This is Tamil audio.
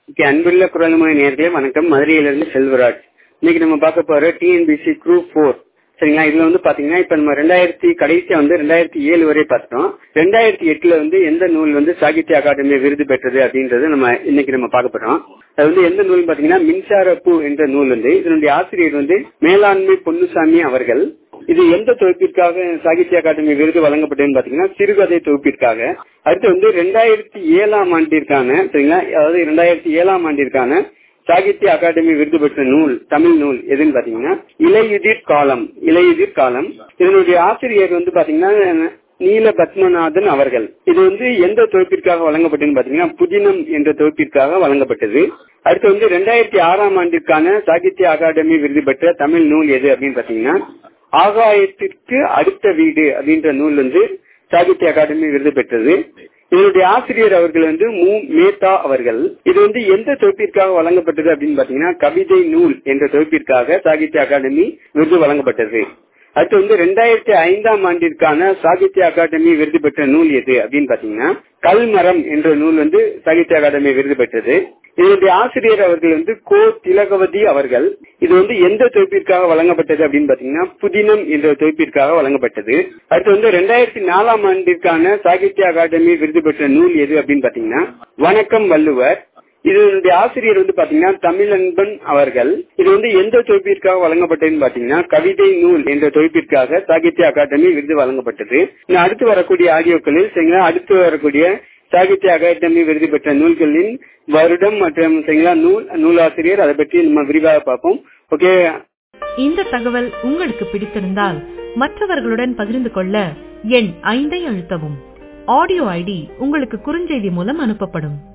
ஓகே அன்புள்ள குரல்மொழி நேர்களே வணக்கம் மதுரையிலிருந்து செல்வராஜ் இன்னைக்கு நம்ம பார்க்க போற டிஎன்பிசி குரூப் ஃபோர் சரிங்களா இதுல வந்து பாத்தீங்கன்னா இப்ப நம்ம ரெண்டாயிரத்தி கடைசியா வந்து ரெண்டாயிரத்தி ஏழு வரை பார்த்தோம் ரெண்டாயிரத்தி எட்டுல வந்து எந்த நூல் வந்து சாகித்ய அகாடமி விருது பெற்றது அப்படின்றது நம்ம இன்னைக்கு நம்ம பார்க்க போறோம் அது வந்து எந்த நூல் பாத்தீங்கன்னா மின்சார பூ என்ற நூல் வந்து இதனுடைய ஆசிரியர் வந்து மேலாண்மை பொன்னுசாமி அவர்கள் இது எந்த தொகுப்பிற்காக சாகித்ய அகாடமி விருது வழங்கப்பட்டதுன்னு பாத்தீங்கன்னா சிறுகதை தொகுப்பிற்காக அடுத்து வந்து ரெண்டாயிரத்தி ஏழாம் ஆண்டிற்கான சரிங்களா அதாவது ரெண்டாயிரத்தி ஏழாம் ஆண்டிற்கான சாகித்ய அகாடமி விருது பெற்ற நூல் தமிழ் நூல் எதுன்னு பாத்தீங்கன்னா இலையுதிர் காலம் இலையுதிர் காலம் இதனுடைய ஆசிரியர் வந்து பாத்தீங்கன்னா நீல பத்மநாதன் அவர்கள் இது வந்து எந்த தொகுப்பிற்காக வழங்கப்பட்டதுன்னு பாத்தீங்கன்னா புதினம் என்ற தொகுப்பிற்காக வழங்கப்பட்டது அடுத்து வந்து ரெண்டாயிரத்தி ஆறாம் ஆண்டிற்கான சாகித்ய அகாடமி விருது பெற்ற தமிழ் நூல் எது அப்படின்னு பாத்தீங்கன்னா ஆகாயத்திற்கு அடுத்த வீடு அப்படின்ற நூல் வந்து சாகித்ய அகாடமி விருது பெற்றது இதனுடைய ஆசிரியர் அவர்கள் வந்து மு மேத்தா அவர்கள் இது வந்து எந்த தொகுப்பிற்காக வழங்கப்பட்டது அப்படின்னு பாத்தீங்கன்னா கவிதை நூல் என்ற தொகுப்பிற்காக சாகித்ய அகாடமி விருது வழங்கப்பட்டது அடுத்து வந்து ரெண்டாயிரத்தி ஐந்தாம் ஆண்டிற்கான சாகித்ய அகாடமி விருது பெற்ற நூல் எது அப்படின்னு பாத்தீங்கன்னா கல்மரம் என்ற நூல் வந்து சாகித்ய அகாடமி விருது பெற்றது இதனுடைய ஆசிரியர் அவர்கள் வந்து கோ திலகவதி அவர்கள் இது வந்து எந்த தொகுப்பிற்காக வழங்கப்பட்டது அப்படின்னு பாத்தீங்கன்னா புதினம் என்ற தொகுப்பிற்காக வழங்கப்பட்டது அடுத்து வந்து ரெண்டாயிரத்தி நாலாம் ஆண்டிற்கான சாகித்ய அகாடமி விருது பெற்ற நூல் எது அப்படின்னு பாத்தீங்கன்னா வணக்கம் வள்ளுவர் இதனுடைய ஆசிரியர் வந்து பாத்தீங்கன்னா தமிழன்பன் அவர்கள் இது வந்து எந்த தொகுப்பிற்காக வழங்கப்பட்டதுன்னு பாத்தீங்கன்னா கவிதை நூல் என்ற தொகுப்பிற்காக சாகித்ய அகாடமி விருது வழங்கப்பட்டது இன்னும் அடுத்து வரக்கூடிய ஆடியோக்களில் சரிங்களா அடுத்து வரக்கூடிய சாகித்ய அகாடமி விருது பெற்ற நூல்களின் வருடம் மற்றும் சரிங்களா நூல் நூலாசிரியர் அதை பற்றி நம்ம விரிவாக பார்ப்போம் ஓகே இந்த தகவல் உங்களுக்கு பிடித்திருந்தால் மற்றவர்களுடன் பகிர்ந்து கொள்ள எண் ஐந்தை அழுத்தவும் ஆடியோ ஐடி உங்களுக்கு குறுஞ்செய்தி மூலம் அனுப்பப்படும்